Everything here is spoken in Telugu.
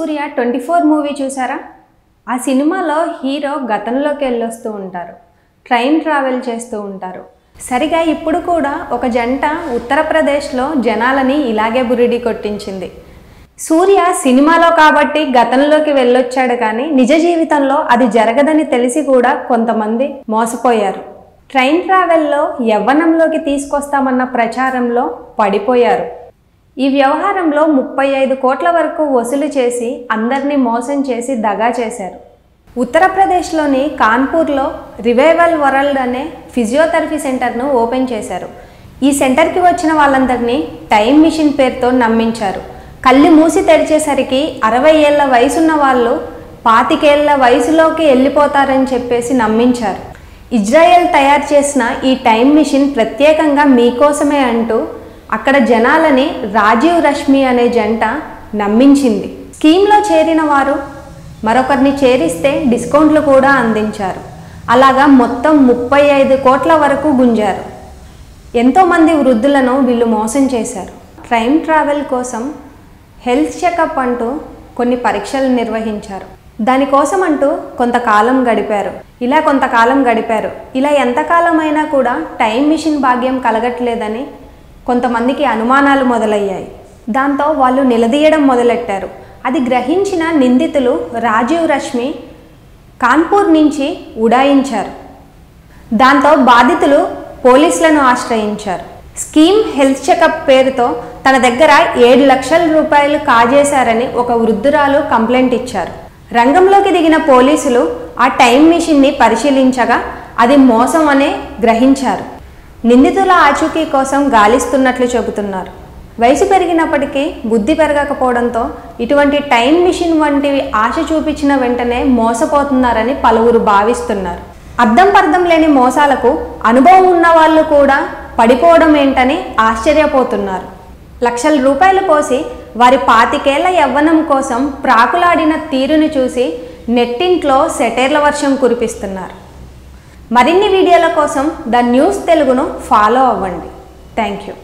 సూర్య ట్వంటీ ఫోర్ మూవీ చూసారా ఆ సినిమాలో హీరో గతంలోకి వెళ్ళొస్తూ ఉంటారు ట్రైన్ ట్రావెల్ చేస్తూ ఉంటారు సరిగా ఇప్పుడు కూడా ఒక జంట ఉత్తరప్రదేశ్లో జనాలని ఇలాగే బురిడి కొట్టించింది సూర్య సినిమాలో కాబట్టి గతంలోకి వెళ్ళొచ్చాడు కానీ నిజ జీవితంలో అది జరగదని తెలిసి కూడా కొంతమంది మోసపోయారు ట్రైన్ ట్రావెల్లో యవ్వనంలోకి తీసుకొస్తామన్న ప్రచారంలో పడిపోయారు ఈ వ్యవహారంలో ముప్పై ఐదు కోట్ల వరకు వసూలు చేసి అందరినీ మోసం చేసి దగా చేశారు ఉత్తరప్రదేశ్లోని కాన్పూర్లో రివైవల్ వరల్డ్ అనే ఫిజియోథెరపీ సెంటర్ను ఓపెన్ చేశారు ఈ సెంటర్కి వచ్చిన వాళ్ళందరినీ టైం మిషన్ పేరుతో నమ్మించారు కళ్ళు మూసి తెరిచేసరికి అరవై ఏళ్ల వయసున్న వాళ్ళు పాతికేళ్ల వయసులోకి వెళ్ళిపోతారని చెప్పేసి నమ్మించారు ఇజ్రాయెల్ తయారు చేసిన ఈ టైం మిషన్ ప్రత్యేకంగా మీకోసమే అంటూ అక్కడ జనాలని రాజీవ్ రష్మి అనే జంట నమ్మించింది స్కీమ్లో చేరిన వారు మరొకరిని చేరిస్తే డిస్కౌంట్లు కూడా అందించారు అలాగా మొత్తం ముప్పై ఐదు కోట్ల వరకు గుంజారు ఎంతోమంది వృద్ధులను వీళ్ళు మోసం చేశారు ట్రైన్ ట్రావెల్ కోసం హెల్త్ చెకప్ అంటూ కొన్ని పరీక్షలు నిర్వహించారు దానికోసం అంటూ కొంతకాలం గడిపారు ఇలా కొంతకాలం గడిపారు ఇలా ఎంతకాలమైనా కూడా టైం మిషన్ భాగ్యం కలగట్లేదని కొంతమందికి అనుమానాలు మొదలయ్యాయి దాంతో వాళ్ళు నిలదీయడం మొదలెట్టారు అది గ్రహించిన నిందితులు రాజీవ్ రష్మి కాన్పూర్ నుంచి ఉడాయించారు దాంతో బాధితులు పోలీసులను ఆశ్రయించారు స్కీమ్ హెల్త్ చెకప్ పేరుతో తన దగ్గర ఏడు లక్షల రూపాయలు కాజేశారని ఒక వృద్ధురాలు కంప్లైంట్ ఇచ్చారు రంగంలోకి దిగిన పోలీసులు ఆ టైం మిషన్ని పరిశీలించగా అది మోసం అనే గ్రహించారు నిందితుల ఆచూకీ కోసం గాలిస్తున్నట్లు చెబుతున్నారు వయసు పెరిగినప్పటికీ బుద్ధి పెరగకపోవడంతో ఇటువంటి టైం మిషన్ వంటివి ఆశ చూపించిన వెంటనే మోసపోతున్నారని పలువురు భావిస్తున్నారు అర్థం పర్థం లేని మోసాలకు అనుభవం ఉన్న వాళ్ళు కూడా పడిపోవడం ఏంటని ఆశ్చర్యపోతున్నారు లక్షల రూపాయలు పోసి వారి పాతికేళ్ల యవ్వనం కోసం ప్రాకులాడిన తీరుని చూసి నెట్టింట్లో సెటైర్ల వర్షం కురిపిస్తున్నారు మరిన్ని వీడియోల కోసం ద న్యూస్ తెలుగును ఫాలో అవ్వండి థ్యాంక్ యూ